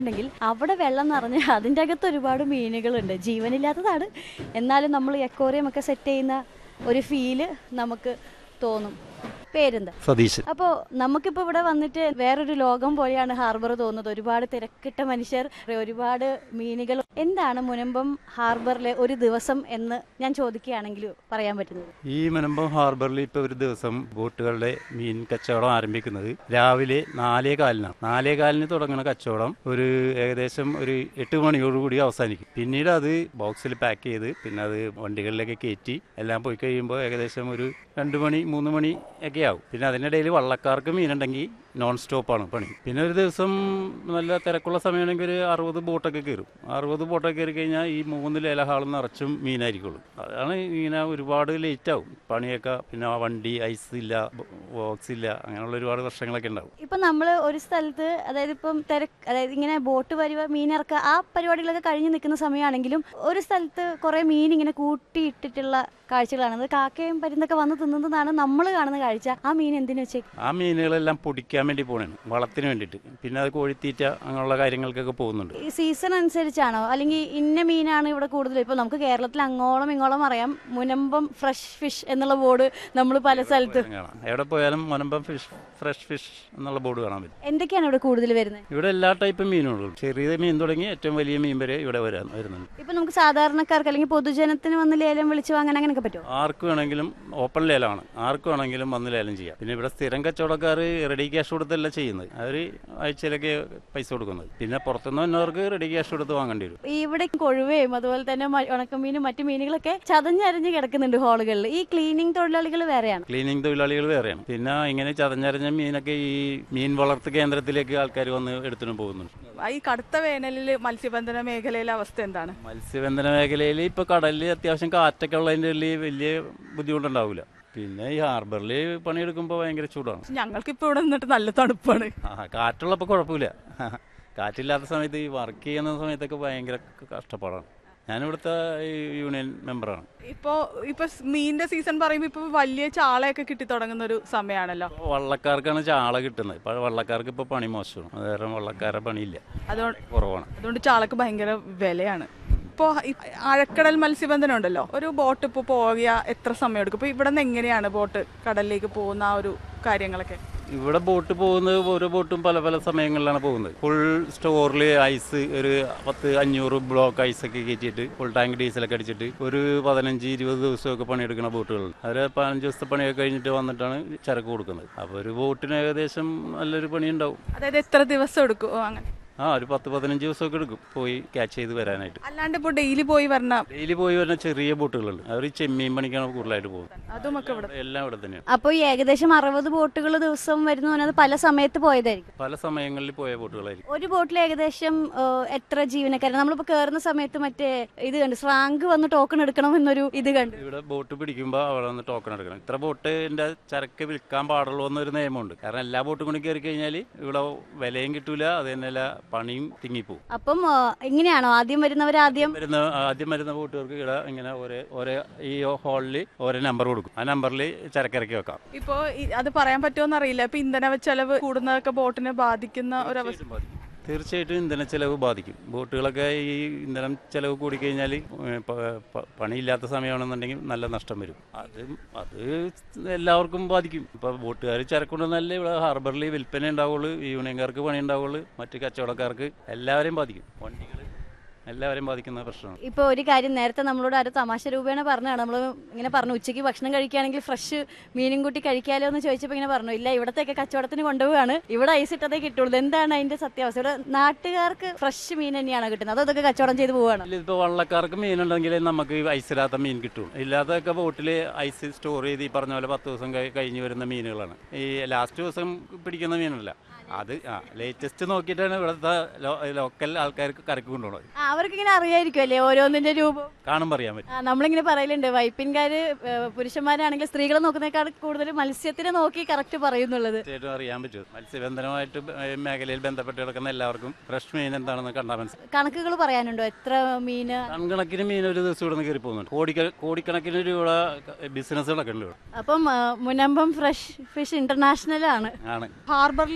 ഉണ്ടെങ്കിൽ അവിടെ വെള്ളം നിറഞ്ഞ് അതിൻ്റെ അകത്ത് ഒരുപാട് മീനുകളുണ്ട് ജീവനില്ലാത്തതാണ് എന്നാലും നമ്മൾ എക്കോറിയം ഒക്കെ സെറ്റ് ചെയ്യുന്ന ഒരു ഫീല് നമുക്ക് തോന്നും പേരെന്താ സതീശൻ അപ്പോൾ നമുക്കിപ്പോൾ ഇവിടെ വന്നിട്ട് വേറൊരു ലോകം പോലെയാണ് ഹാർബർ തോന്നുന്നത് ഒരുപാട് തിരക്കിട്ട മനുഷ്യർ ഒരുപാട് മീനുകൾ എന്താണ് മുനമ്പം ഹാർബറിലെ ഒരു ദിവസം എന്ന് ഞാൻ ചോദിക്കുകയാണെങ്കിൽ പറയാൻ പറ്റുന്നത് ഈ മലമ്പം ഹാർബറിൽ ഇപ്പോൾ ഒരു ദിവസം ബോട്ടുകളുടെ മീൻ കച്ചവടം ആരംഭിക്കുന്നത് രാവിലെ നാലേ കാലിനാണ് നാലേ കാലിന് തുടങ്ങുന്ന കച്ചവടം ഒരു ഏകദേശം ഒരു എട്ട് മണിയോടുകൂടി അവസാനിക്കും പിന്നീട് അത് ബോക്സിൽ പാക്ക് ചെയ്ത് പിന്നെ അത് വണ്ടികളിലേക്ക് കയറ്റി എല്ലാം പോയി കഴിയുമ്പോൾ ഏകദേശം ഒരു രണ്ട് മണി മൂന്ന് മണി ഒക്കെ ആവും പിന്നെ അതിനിടയിൽ വള്ളക്കാർക്ക് മീനുണ്ടെങ്കിൽ നോൺ സ്റ്റോപ്പാണ് പണി പിന്നെ ഒരു ദിവസം നല്ല തിരക്കുള്ള സമയമാണെങ്കിൽ ഒരു അറുപത് ബോട്ടൊക്കെ കയറും അറുപത് ബോട്ടൊക്കെ കയറി കഴിഞ്ഞാൽ ഈ മൂന്ന് ലേലഹാളും നിറച്ചും മീനായിരിക്കുള്ളൂ അതാണ് ഇങ്ങനെ ഒരുപാട് ലേറ്റ് ആവും പണിയൊക്കെ പിന്നെ ആ വണ്ടി ഐസ് ഇല്ല ബോക്സ് ഇല്ല അങ്ങനെയുള്ള ഒരുപാട് പ്രശ്നങ്ങളൊക്കെ ഉണ്ടാവും ഇപ്പം നമ്മൾ ഒരു സ്ഥലത്ത് അതായത് ഇപ്പം തിരക്ക് അതായത് ഇങ്ങനെ ബോട്ട് വരുക മീനിറക്കുക ആ പരിപാടികളൊക്കെ കഴിഞ്ഞ് നിൽക്കുന്ന സമയമാണെങ്കിലും ഒരു സ്ഥലത്ത് കുറേ മീൻ ഇങ്ങനെ കൂട്ടിയിട്ടിട്ടുള്ള കാഴ്ചകളാണ് അത് കാക്കയും പരുന്നൊക്കെ വന്ന് തിന്നുന്നതാണ് നമ്മൾ കാണുന്ന കാഴ്ച ആ മീൻ എന്തിനു വെച്ചേ ആ മീനുകളെല്ലാം പൊടിക്കാൻ വേണ്ടി പോകണാണ് വളത്തിന് വേണ്ടിയിട്ട് പിന്നെ അത് കോഴിത്തീറ്റ അങ്ങനെയുള്ള കാര്യങ്ങൾക്കൊക്കെ പോകുന്നുണ്ട് ഈ സീസൺ അനുസരിച്ചാണോ അല്ലെങ്കിൽ ഇന്ന മീനാണ് ഇവിടെ കൂടുതൽ ഇപ്പോൾ നമുക്ക് കേരളത്തിൽ അങ്ങോളം ഇങ്ങോളം അറിയാം മുനമ്പം ഫ്രഷ് ഫിഷ് എന്നുള്ള ബോർഡ് നമ്മൾ പല സ്ഥലത്തും കാണാം എവിടെ പോയാലും മുനമ്പം ഫിഷ് ഫ്രഷ് ഫിഷ് എന്നുള്ള ബോർഡ് കാണാൻ പറ്റും എന്തൊക്കെയാണ് ഇവിടെ കൂടുതൽ വരുന്നത് ഇവിടെ എല്ലാ ടൈപ്പ് മീനുകളും ചെറിയ മീൻ തുടങ്ങി ഏറ്റവും വലിയ മീൻ വരെ ഇവിടെ വരാൻ വരുന്നുണ്ട് ഇപ്പം നമുക്ക് സാധാരണക്കാർക്ക് അല്ലെങ്കിൽ പൊതുജനത്തിന് വന്ന് ലേലം വിളിച്ചു വാങ്ങാൻ അങ്ങനെയൊക്കെ പറ്റുമോ ആർക്ക് വേണമെങ്കിലും ഓപ്പൺ ലേലമാണ് ആർക്ക് വേണമെങ്കിലും വന്ന് ലേലം ചെയ്യാം പിന്നെ ഇവിടെ സ്ഥിരം കച്ചവടക്കാർ റെഡി ക്യാഷ് കൊടുത്തല്ല ചെയ്യുന്നത് അവർ ആഴ്ചയിലൊക്കെ പൈസ കൊടുക്കുന്നത് പിന്നെ പുറത്തുനിന്ന് വന്നവർക്ക് റെഡി ക്യാഷ് കൊടുത്ത് വാങ്ങേണ്ടി വരും ഈ ഇവിടെ കൊഴുവയും അതുപോലെ തന്നെ മ- ഉണക്കമീനും മറ്റു മീനുകളൊക്കെ ചതഞ്ഞരഞ്ഞ് കിടക്കുന്നുണ്ട് ഹാളുകളിൽ ഈ ക്ലീനിങ് തൊഴിലാളികൾ വേറെയാണ് ക്ലീനിങ് തൊഴിലാളികൾ വേറെയാണ് പിന്നെ ഇങ്ങനെ ചതഞ്ഞരഞ്ഞ മീനൊക്കെ ഈ മീൻ വളർത്ത് കേന്ദ്രത്തിലേക്ക് ആൾക്കാർ വന്ന് എടുത്തിട്ട് പോകുന്നുണ്ട് ഈ കടുത്ത വേനലിൽ മത്സ്യബന്ധന മേഖലയിലെ അവസ്ഥ എന്താണ് മത്സ്യബന്ധന മേഖലയിൽ ഇപ്പോൾ കടലിൽ അത്യാവശ്യം കാറ്റൊക്കെ ഉള്ളതിൻ്റെ ഉള്ളിൽ വലിയ ബുദ്ധിമുട്ടുണ്ടാവില്ല പിന്നെ ഈ ഹാർബറിൽ പണിയെടുക്കുമ്പോൾ ഭയങ്കര ചൂടാണ് ഞങ്ങൾക്കിപ്പോൾ ഇവിടെ നിന്നിട്ട് നല്ല തണുപ്പാണ് ആ കാറ്റുള്ളപ്പോൾ കുഴപ്പമില്ല കാറ്റില്ലാത്ത സമയത്ത് ഈ വർക്ക് ചെയ്യുന്ന സമയത്തൊക്കെ ഭയങ്കര കഷ്ടപ്പാടാണ് ഞാനിവിടുത്തെ ഈ യൂണിയൻ മെമ്പറാണ് ഇപ്പോൾ ഇപ്പോൾ മീനിന്റെ സീസൺ പറയുമ്പോൾ ഇപ്പോൾ വലിയ ചാളയൊക്കെ കിട്ടി തുടങ്ങുന്ന ഒരു സമയമാണല്ലോ ഇപ്പോൾ വള്ളക്കാർക്കാണ് ചാള കിട്ടുന്നത് ഇപ്പോൾ വള്ളക്കാർക്ക് ഇപ്പോൾ പണി മോശമാണ് അത് കാരണം വള്ളക്കാരുടെ പണിയില്ല അതുകൊണ്ട് കുറവാണ് അതുകൊണ്ട് ചാളക്ക് ഭയങ്കര വിലയാണ് ഇപ്പോൾ ആഴക്കടൽ മത്സ്യബന്ധനം ഉണ്ടല്ലോ ഒരു ബോട്ട് ഇപ്പോൾ പോവുക എത്ര സമയം എടുക്കും ഇപ്പോൾ ഇവിടെ നിന്ന് എങ്ങനെയാണ് ബോട്ട് കടലിലേക്ക് പോകുന്ന ആ ഒരു കാര്യങ്ങളൊക്കെ ഇവിടെ ബോട്ട് പോകുന്നത് ഓരോ ബോട്ടും പല പല സമയങ്ങളിലാണ് പോകുന്നത് ഫുൾ സ്റ്റോറിൽ ഐസ് ഒരു പത്ത് അഞ്ഞൂറ് ബ്ലോക്ക് ഐസൊക്കെ കയറ്റിയിട്ട് ഫുൾ ടാങ്ക് ഡീസലൊക്കെ അടിച്ചിട്ട് ഒരു പതിനഞ്ച് ഇരുപത് ദിവസമൊക്കെ പണിയെടുക്കുന്ന ബോട്ടുകളുണ്ട് അവർ പതിനഞ്ച് ദിവസത്തെ പണിയൊക്കെ കഴിഞ്ഞിട്ട് വന്നിട്ടാണ് ചരക്ക് കൊടുക്കുന്നത് അപ്പോൾ ഒരു ബോട്ടിന് ഏകദേശം നല്ലൊരു പണി ഉണ്ടാവും അതായത് എത്ര ദിവസം എടുക്കും ഓ, അങ്ങനെ ആ ഒരു പത്ത് പതിനഞ്ച് ദിവസമൊക്കെ എടുക്കും പോയി ക്യാച്ച് ചെയ്ത് വരാനായിട്ട് അല്ലാണ്ട് ഇപ്പോൾ ഡെയിലി പോയി വരണ ഡെയിലി പോയി വരുന്ന ചെറിയ ബോട്ടുകളുണ്ട് അവർ ചെമ്മീൻ പണിക്കാണ് കൂടുതലായിട്ട് പോകുന്നത് അതുമൊക്കെ ഇവിടെ എല്ലാം ഇവിടെ തന്നെയാണ് അപ്പോൾ ഈ ഏകദേശം അറുപത് ബോട്ടുകൾ ദിവസം വരുന്നു പറഞ്ഞാൽ പല സമയത്ത് പോയതായിരിക്കും പല സമയങ്ങളിൽ പോയ ബോട്ടുകളായിരിക്കും ഒരു ബോട്ടിൽ ഏകദേശം ഏഹ്, എത്ര ജീവനക്കാർ നമ്മളിപ്പോൾ കയറുന്ന സമയത്ത് മറ്റേ ഇത് കണ്ട് സ്രാങ്ക് വന്ന് ടോക്കൺ എടുക്കണം എന്നൊരു ഇത് കണ്ടു ഇവിടെ ബോട്ട് പിടിക്കുമ്പോൾ അവിടെ നിന്ന് ടോക്കൺ എടുക്കണം ഇത്ര ബോട്ടിന്റെ ചരക്ക് വിൽക്കാൻ പാടുള്ളൂ എന്നൊരു നിയമമുണ്ട് കാരണം എല്ലാ ബോട്ടും കൂടി കയറി കഴിഞ്ഞാൽ ഇവിടെ വിലയും കിട്ടൂല അത് തന്നെയല്ല പണിയും തിങ്ങിപ്പോവും അപ്പം ഏഹ്, ഇങ്ങനെയാണോ ആദ്യം വരുന്നവർ ആദ്യം വരുന്ന ആദ്യം വരുന്ന ബോട്ടുകാർക്ക് ഇവിടെ ഇങ്ങനെ ഒരേ ഒരേ ഈ ഹാളിൽ ഓരോ നമ്പർ കൊടുക്കും ആ നമ്പറിൽ ചരക്കിറക്കി വെക്കാം ഇപ്പോൾ അത് പറയാൻ പറ്റുമോ അറിയില്ല ഇപ്പൊ ഇന്ധന ചെലവ് കൂടുന്നതൊക്കെ ബോട്ടിനെ ബാധിക്കുന്ന ഒരു അവസ്ഥ തീർച്ചയായിട്ടും ഇന്ധന ചെലവ് ബാധിക്കും ബോട്ടുകളൊക്കെ ഈ ഇന്ധനം ചെലവ് കൂടിക്കഴിഞ്ഞാൽ പണിയില്ലാത്ത സമയമാണെന്നുണ്ടെങ്കിൽ നല്ല നഷ്ടം വരും അത് അത് എല്ലാവർക്കും ബാധിക്കും ഇപ്പോൾ ബോട്ടുകാർ ചരക്കൊണ്ടുവന്നല്ലേ ഇവിടെ ഹാർബറിൽ വിൽപ്പന ഉണ്ടാവുള്ളൂ യൂണിയൻകാർക്ക് പണി ഉണ്ടാവുള്ളൂ മറ്റ് കച്ചവടക്കാർക്ക് എല്ലാവരെയും ബാധിക്കും വണ്ടികൾ എല്ലാവരെയും ബാധിക്കുന്ന പ്രശ്നമാണ് ഇപ്പോൾ ഒരു കാര്യം നേരത്തെ നമ്മളോട് ആരും തമാശ രൂപേണ പറഞ്ഞാണ് നമ്മൾ ഇങ്ങനെ പറഞ്ഞു ഉച്ചയ്ക്ക് ഭക്ഷണം കഴിക്കുകയാണെങ്കിൽ ഫ്രഷ് മീനും കൂട്ടി കഴിക്കാലോ എന്ന് ചോദിച്ചപ്പോൾ ഇങ്ങനെ പറഞ്ഞു ഇല്ല ഇവിടത്തേക്ക് കച്ചവടത്തിന് കൊണ്ടുപോവുകയാണ് ഇവിടെ ഐസ് ഇട്ടതേ കിട്ടുള്ളൂ എന്താണ് അതിന്റെ സത്യാവസ്ഥ ഇവിടെ നാട്ടുകാർക്ക് ഫ്രഷ് മീൻ തന്നെയാണ് കിട്ടുന്നത് അതോ ഇതൊക്കെ കച്ചവടം ചെയ്ത് പോവുകയാണ് ഇപ്പോൾ വള്ളക്കാർക്ക് മീനുണ്ടെങ്കിൽ നമുക്ക് ഈ ഐസില്ലാത്ത മീൻ കിട്ടും ഇല്ലാത്തതൊക്കെ ബോട്ടിൽ ഐസ് സ്റ്റോർ ചെയ്ത് ഈ പറഞ്ഞ പോലെ പത്ത് ദിവസം കഴി- കഴിഞ്ഞ് വരുന്ന മീനുകളാണ് ഈ ലാസ്റ്റ് ദിവസം പിടിക്കുന്ന മീനല്ല അത് ആ ലേറ്റസ്റ്റ് നോക്കിയിട്ടാണ് ഇവിടുത്തെ ലോ- ലോക്കൽ ആൾക്കാർക്ക് കരക്ക് കൊണ്ടുപോകുന്നത് ആ, അവർക്ക് ഇങ്ങനെ അറിയായിരിക്കും അല്ലേ ഓരോന്നിന്റെ രൂപം കാണുമ്പോൾ അറിയാൻ പറ്റും ആ, നമ്മളിങ്ങനെ പറയലുണ്ട് വൈപ്പിൻകാര് ഏഹ്, പുരുഷന്മാരാണെങ്കിൽ സ്ത്രീകളെ നോക്കുന്നേക്കാൾ കൂടുതൽ മത്സ്യത്തിനെ നോക്കി കറക്റ്റ് പറയുന്നുള്ളത് തീർച്ചയായിട്ടും അറിയാൻ പറ്റും മത്സ്യബന്ധനമായിട്ട് ബ- ഈ മേഖലയിൽ ബന്ധപ്പെട്ട് കിടക്കുന്ന എല്ലാവർക്കും ഫ്രഷ് മീൻ എന്താണെന്ന് കണ്ടാൽ മനസ്സിലാവും കണക്കുകൾ പറയാനുണ്ടോ എത്ര മീന് കണക്കിന് മീൻ ഒരു ദിവസം ഇവിടെ നിന്ന് കയറി പോകുന്നുണ്ട് കോടിക്ക കോടിക്കണക്കിന് രൂപ ബിസിനസ്സുകളൊക്കെ ഉണ്ട് ഇവിടെ അപ്പം ആ, മുനമ്പം ഫ്രഷ് ഫിഷ് ഇന്റർനാഷണൽ ആണ് ആണ് ഹാർബറിൽ സൗകര്യം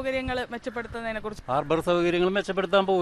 സൗകര്യങ്ങൾ മെച്ചപ്പെടുത്തുന്നതിനെ കുറിച്ച് ഹാർബർ സൗകര്യങ്ങൾ മെച്ചപ്പെടുത്താൻ